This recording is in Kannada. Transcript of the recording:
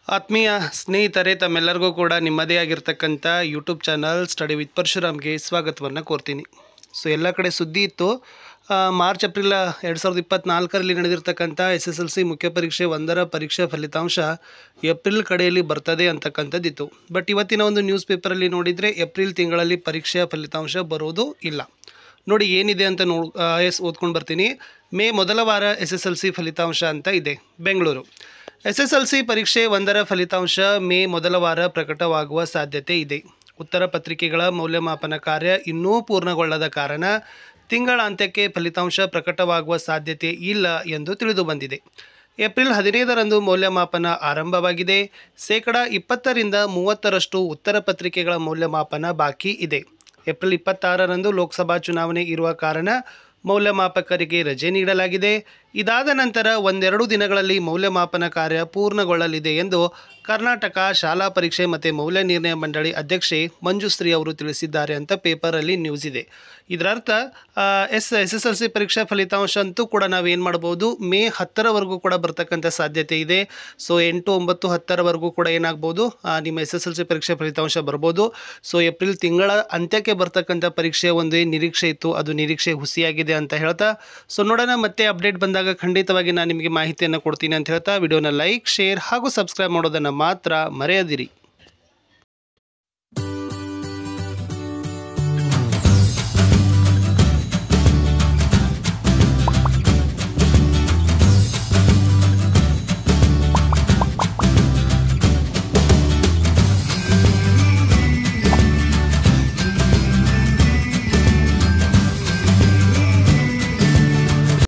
ಆತ್ಮೀಯ ಸ್ನೇಹಿತರೆ ತಮ್ಮೆಲ್ಲರಿಗೂ ಕೂಡ ನಿಮ್ಮದೇ ಆಗಿರ್ತಕ್ಕಂಥ ಯೂಟ್ಯೂಬ್ ಚಾನಲ್ ಸ್ಟಡಿ ವಿತ್ ಪರಶುರಾಮ್ಗೆ ಸ್ವಾಗತವನ್ನು ಕೋರ್ತೀನಿ ಸೊ ಎಲ್ಲ ಕಡೆ ಸುದ್ದಿ ಇತ್ತು ಆ, ಮಾರ್ಚ್ ಏಪ್ರಿಲ್ ಎರಡು ಸಾವಿರದ ಇಪ್ಪತ್ತ್ನಾಲ್ಕರಲ್ಲಿ ನಡೆದಿರ್ತಕ್ಕಂಥ ಎಸ್ ಎಸ್ ಎಲ್ ಸಿ ಮುಖ್ಯ ಪರೀಕ್ಷೆ ಒಂದರ ಪರೀಕ್ಷಾ ಫಲಿತಾಂಶ ಏಪ್ರಿಲ್ ಕಡೆಯಲ್ಲಿ ಬರ್ತದೆ ಅಂತಕ್ಕಂಥದ್ದಿತ್ತು ಬಟ್ ಇವತ್ತಿನ ಒಂದು ನ್ಯೂಸ್ ಪೇಪರಲ್ಲಿ ನೋಡಿದರೆ ಏಪ್ರಿಲ್ ತಿಂಗಳಲ್ಲಿ ಪರೀಕ್ಷೆಯ ಫಲಿತಾಂಶ ಬರೋದು ಇಲ್ಲ ನೋಡಿ ಏನಿದೆ ಅಂತ ನೋ ಎಸ್ ಓದ್ಕೊಂಡು ಬರ್ತೀನಿ ಮೇ ಮೊದಲ ವಾರ ಎಸ್ ಎಸ್ ಎಲ್ ಸಿ ಫಲಿತಾಂಶ ಅಂತ ಇದೆ Bengaluru S S L C ಪರೀಕ್ಷೆ ಒಂದರ ಫಲಿತಾಂಶ ಮೇ ಮೊದಲ ವಾರ ಪ್ರಕಟವಾಗುವ ಸಾಧ್ಯತೆ ಇದೆ ಉತ್ತರ ಪತ್ರಿಕೆಗಳ ಮೌಲ್ಯಮಾಪನ ಕಾರ್ಯ ಇನ್ನೂ ಪೂರ್ಣಗೊಳ್ಳದ ಕಾರಣ ತಿಂಗಳ ಅಂತ್ಯಕ್ಕೆ ಫಲಿತಾಂಶ ಪ್ರಕಟವಾಗುವ ಸಾಧ್ಯತೆ ಇಲ್ಲ ಎಂದು ತಿಳಿದು ಬಂದಿದೆ ಏಪ್ರಿಲ್ ಹದಿನೈದರಂದು ಮೌಲ್ಯಮಾಪನ ಆರಂಭವಾಗಿದೆ ಶೇಕಡ ಇಪ್ಪತ್ತರಿಂದ ಮೂವತ್ತರಷ್ಟು ಉತ್ತರ ಪತ್ರಿಕೆಗಳ ಮೌಲ್ಯಮಾಪನ ಬಾಕಿ ಇದೆ ಏಪ್ರಿಲ್ ಇಪ್ಪತ್ತಾರರಂದು ಲೋಕಸಭಾ ಚುನಾವಣೆ ಇರುವ ಕಾರಣ ಮೌಲ್ಯಮಾಪಕರಿಗೆ ರಜೆ ನೀಡಲಾಗಿದೆ ಇದಾದ ನಂತರ ಒಂದೆರಡು ದಿನಗಳಲ್ಲಿ ಮೌಲ್ಯಮಾಪನ ಕಾರ್ಯ ಪೂರ್ಣಗೊಳ್ಳಲಿದೆ ಎಂದು ಕರ್ನಾಟಕ ಶಾಲಾ ಪರೀಕ್ಷೆ ಮತ್ತು ಮೌಲ್ಯ ನಿರ್ಣಯ ಮಂಡಳಿ ಅಧ್ಯಕ್ಷೆ ಮಂಜುಶ್ರೀ ಅವರು ತಿಳಿಸಿದ್ದಾರೆ ಅಂತ ಪೇಪರಲ್ಲಿ ನ್ಯೂಸ್ ಇದೆ ಇದರರ್ಥ S S S L C ಪರೀಕ್ಷಾ ಫಲಿತಾಂಶ ಅಂತೂ ಕೂಡ ನಾವೇನು ಮಾಡ್ಬೋದು ಮೇ ಹತ್ತರವರೆಗೂ ಕೂಡ ಬರ್ತಕ್ಕಂಥ ಸಾಧ್ಯತೆ ಇದೆ ಸೊ ಎಂಟು ಒಂಬತ್ತು ಹತ್ತರವರೆಗೂ ಕೂಡ ಏನಾಗ್ಬೋದು ಆ, ನಿಮ್ಮ ಎಸ್ ಎಸ್ ಎಲ್ ಸಿ ಪರೀಕ್ಷೆ ಫಲಿತಾಂಶ ಬರ್ಬೋದು ಸೊ ಏಪ್ರಿಲ್ ತಿಂಗಳ ಅಂತ್ಯಕ್ಕೆ ಬರ್ತಕ್ಕಂಥ ಪರೀಕ್ಷೆ ಒಂದು ಏನ್ ನಿರೀಕ್ಷೆ ಇತ್ತು ಅದು ನಿರೀಕ್ಷೆ ಹುಸಿಯಾಗಿದೆ ಅಂತ ಹೇಳ್ತಾ ಸೊ ನೋಡೋಣ ಮತ್ತೆ ಅಪ್ಡೇಟ್ ಬಂದಾಗ ಖಂಡಿತವಾಗಿ ನಾನು ನಿಮಗೆ ಮಾಹಿತಿಯನ್ನು ಕೊಡ್ತೀನಿ ಅಂತ ಹೇಳ್ತಾ ವಿಡಿಯೋನ ಲೈಕ್ ಶೇರ್ ಹಾಗೂ ಸಬ್ಸ್ಕ್ರೈಬ್ ಮಾಡೋದನ್ನು ಮಾತ್ರ ಮರೆಯದಿರಿ